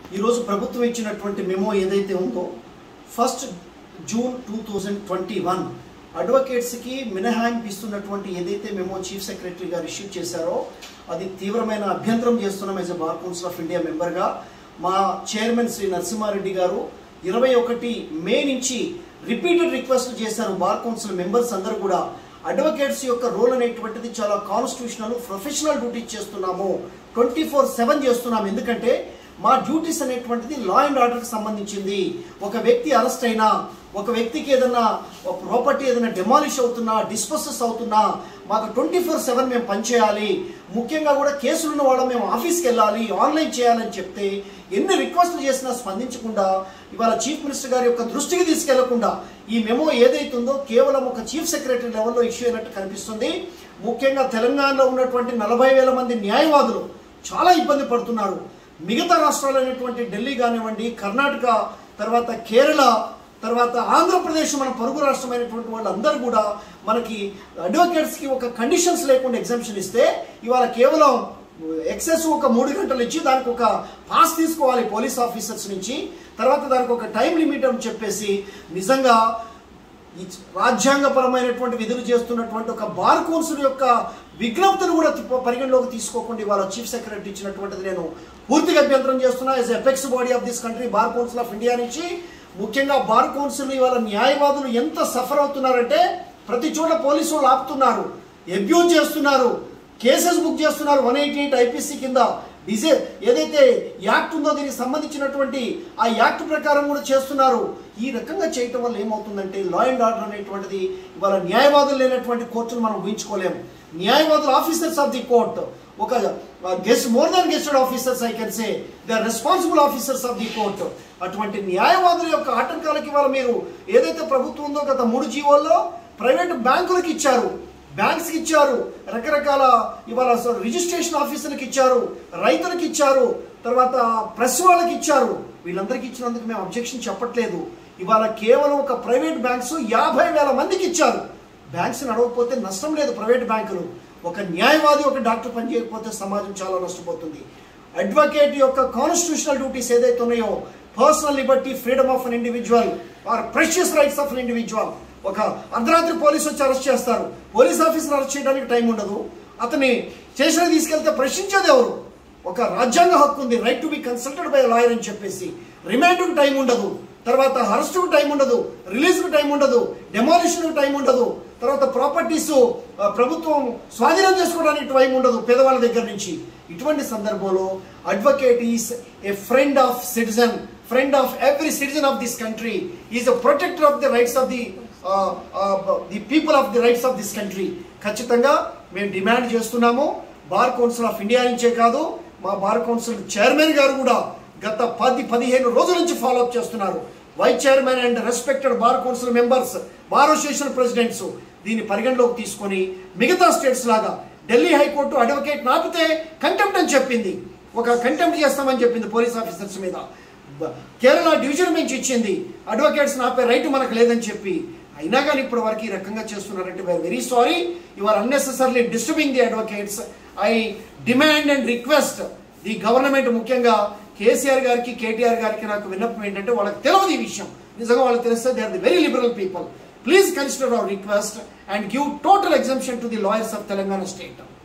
ఈరోజు ప్రభుత్వం ఇచ్చినటువంటి మెమో ఏదైతే ఉందో first June two thousand twenty one అడ్వకేట్స్కి మినహాయింపు ఇస్తున్నటువంటి ఏదైతే మెమో చీఫ్ సెక్రటరీ గారు ఇష్యూ చేశారో అది తీవ్రమైన అభ్యంతరం చేస్తున్నాం as a bar council of India మెంబర్గా మా చైర్మన్ శ్రీ నరసింహారెడ్డి గారు ఇరవై ఒకటి మే నుంచి రిపీటెడ్ రిక్వెస్ట్ చేశారు బార్ కౌన్సిల్ మెంబర్స్ అందరూ కూడా అడ్వకేట్స్ యొక్క రోల్ అనేటువంటిది చాలా కాన్స్టిట్యూషనల్ ప్రొఫెషనల్ డ్యూటీ చేస్తున్నాము ట్వంటీ ఫోర్ సెవెన్ చేస్తున్నాం ఎందుకంటే మా డ్యూటీస్ అనేటువంటిది లా అండ్ ఆర్డర్కి సంబంధించింది ఒక వ్యక్తి అరెస్ట్ అయినా ఒక వ్యక్తికి ఏదైనా ప్రాపర్టీ ఏదైనా డెమాలిష్ అవుతున్నా డిస్పోసెస్ అవుతున్నా మాకు ట్వంటీ ఫోర్ సెవెన్ మేము పనిచేయాలి ముఖ్యంగా కూడా కేసులు ఉన్న వాళ్ళం మేము ఆఫీస్కి వెళ్ళాలి ఆన్లైన్ చేయాలని చెప్తే ఎన్ని రిక్వెస్ట్లు చేసినా స్పందించకుండా ఇవాళ చీఫ్ మినిస్టర్ గారి యొక్క దృష్టికి తీసుకెళ్లకుండా ఈ మెమో ఏదైతుందో కేవలం ఒక చీఫ్ సెక్రటరీ లెవెల్లో ఇష్యూ అయినట్టు కనిపిస్తుంది ముఖ్యంగా తెలంగాణలో ఉన్నటువంటి నలభై వేల మంది న్యాయవాదులు చాలా ఇబ్బంది పడుతున్నారు మిగతా రాష్ట్రాలు అయినటువంటి ఢిల్లీ కానివ్వండి కర్ణాటక తర్వాత కేరళ తర్వాత ఆంధ్రప్రదేశ్ మన పొరుగు రాష్ట్రమైనటువంటి వాళ్ళందరూ కూడా మనకి అడ్వకేట్స్కి ఒక కండిషన్స్ లేకుండా ఎగ్జామ్షన్ ఇస్తే ఇవాళ కేవలం ఎక్సెస్ ఒక మూడు గంటలు ఇచ్చి దానికి ఒక పాస్ తీసుకోవాలి పోలీస్ ఆఫీసర్స్ నుంచి తర్వాత దానికి ఒక టైం లిమిట్ అని చెప్పేసి నిజంగా ఈ రాజ్యాంగపరమైనటువంటి విధులు చేస్తున్నటువంటి ఒక బార్ కౌన్సిల్ యొక్క విజ్ఞప్తిని కూడా తిప్ప- పరిగణలోకి తీసుకోకుండా ఇవాళ చీఫ్ సెక్రటరీ ఇచ్చినటువంటిది నేను పూర్తిగా అభ్యంతరం చేస్తున్నా as apex body of this country bar council of India నుంచి ముఖ్యంగా బార్ కౌన్సిల్ ఇవాళ న్యాయవాదులు ఎంత సఫర్ అవుతున్నారంటే ప్రతి చోట పోలీసు వాళ్ళు ఆపుతున్నారు అబ్యూజ్ చేస్తున్నారు కేసెస్ బుక్ చేస్తున్నారు వన్ ఎయిటీ ఎయిట్ ఐపీసీ కింద డిజే ఏదైతే యాక్ట్ ఉందో దీనికి సంబంధించినటువంటి ఆ యాక్ట్ ప్రకారం కూడా చేస్తున్నారు ఈ రకంగా చేయటం వల్ల ఏమవుతుందంటే లా అండ్ ఆర్డర్ అనేటువంటిది ఇవాళ న్యాయవాదులు లేనటువంటి కోర్టును మనం ఊహించుకోలేము న్యాయవాదులు ఆఫీసర్స్ ఆఫ్ ది కోర్ట్ ఒక gazetted more than gazetted officers I can say they are responsible officers of the court అటువంటి న్యాయవాదుల యొక్క ఆటంకాలకి ఇవాళ మీరు ఏదైతే ప్రభుత్వం ఉందో గత మూడు జీవోల్లో ప్రైవేట్ బ్యాంకులకు ఇచ్చారు బ్యాంక్స్కి ఇచ్చారు రకరకాల ఇవాళ అసలు రిజిస్ట్రేషన్ ఆఫీసులకు ఇచ్చారు రైతులకు ఇచ్చారు తర్వాత ప్రెస్ వాళ్ళకి ఇచ్చారు వీళ్ళందరికీ ఇచ్చినందుకు మేము అబ్జెక్షన్ చెప్పట్లేదు ఇవాళ కేవలం ఒక ప్రైవేట్ బ్యాంక్స్ యాభై వేల మందికి ఇచ్చారు బ్యాంక్స్ నడవకపోతే నష్టం లేదు ప్రైవేట్ బ్యాంకులు ఒక న్యాయవాది ఒక డాక్టర్ పని చేయకపోతే సమాజం చాలా నష్టపోతుంది అడ్వకేట్ యొక్క కాన్స్టిట్యూషనల్ డ్యూటీస్ ఏదైతే ఉన్నాయో personal liberty freedom of an individual are precious rights of an individual ఒక అర్ధరాత్రి పోలీసు వచ్చి అరెస్ట్ చేస్తారు పోలీస్ ఆఫీసర్ అరెస్ట్ చేయడానికి టైం ఉండదు అతన్ని స్టేషన్కి తీసుకెళ్తే ప్రశ్నించేది ఎవరు ఒక రాజ్యాంగ హక్కు ఉంది right to be consulted by lawyer అని చెప్పేసి రిమాండ్కు టైం ఉండదు తర్వాత అరెస్ట్కు టైం ఉండదు రిలీజ్కు టైం ఉండదు డెమాలిషన్కు టైం ఉండదు తర్వాత ప్రాపర్టీస్ ప్రభుత్వం స్వాధీనం చేసుకోవడానికి టైం ఉండదు పేదవాళ్ళ దగ్గర నుంచి ఇటువంటి సందర్భంలో advocate is a friend of citizen friend of every citizen of this country is a protector of the rights of the the people of the rights of this country ఖచ్చితంగా మేము డిమాండ్ చేస్తున్నాము bar council of India నుంచే కాదు మా bar council chairman గారు కూడా గత పది పదిహేను రోజుల నుంచి ఫాలో అప్ చేస్తున్నారు vice chairman and respected bar council members bar association presidents దీన్ని పరిగణలోకి తీసుకొని మిగతా స్టేట్స్ లాగా ఢిల్లీ హైకోర్టు అడ్వకేట్ నాపితే కంటెంప్ట్ అని చెప్పింది ఒక కంటెంప్ట్ చేస్తామని చెప్పింది పోలీస్ ఆఫీసర్స్ మీద బ- కేరళ డివిజన్ బెంచ్ ఇచ్చింది అడ్వకేట్స్ నాపే రైట్ మనకు లేదని చెప్పి అయినా కానీ ఇప్పటి వరకు ఈ రకంగా చేస్తున్నారంటే we are very sorry you are unnecessarily disturbing the advocates I demand and request the government ముఖ్యంగా కేసీఆర్ గారికి కేటీఆర్ గారికి నాకు విన్నపం ఏంటంటే వాళ్ళకి తెలియదు ఈ విషయం నిజంగా వాళ్ళకి తెలిస్తే they are the very liberal people please consider our request and give total exemption to the lawyers of Telangana state